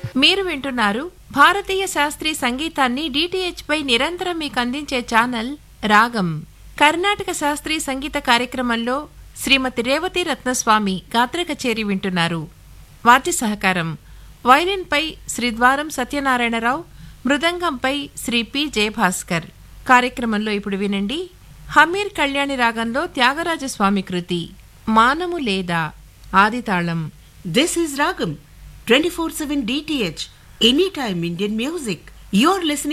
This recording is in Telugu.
మీరు వింటున్నారు భారతీయ శాస్త్రీయ సంగీతాన్ని డిటిహెచ్ పై నిరంతరం మీకు అందించే ఛానల్ రాగం కర్ణాటక శాస్త్రీయ సంగీత కార్యక్రమంలో శ్రీమతి రేవతి రత్నస్వామి గాత్ర కచేరి వింటున్నారు వాద్య సహకారం వైలిన్పై శ్రీ ద్వారం సత్యనారాయణరావు మృదంగంపై శ్రీ పి జయభాస్కర్ కార్యక్రమంలో ఇప్పుడు వినండి హమీర్ కళ్యాణి రాగంలో త్యాగరాజస్వామి కృతి మానము లేదా ఆదితాళం This is Ragam 24 7 DTH, anytime Indian music. You're listening.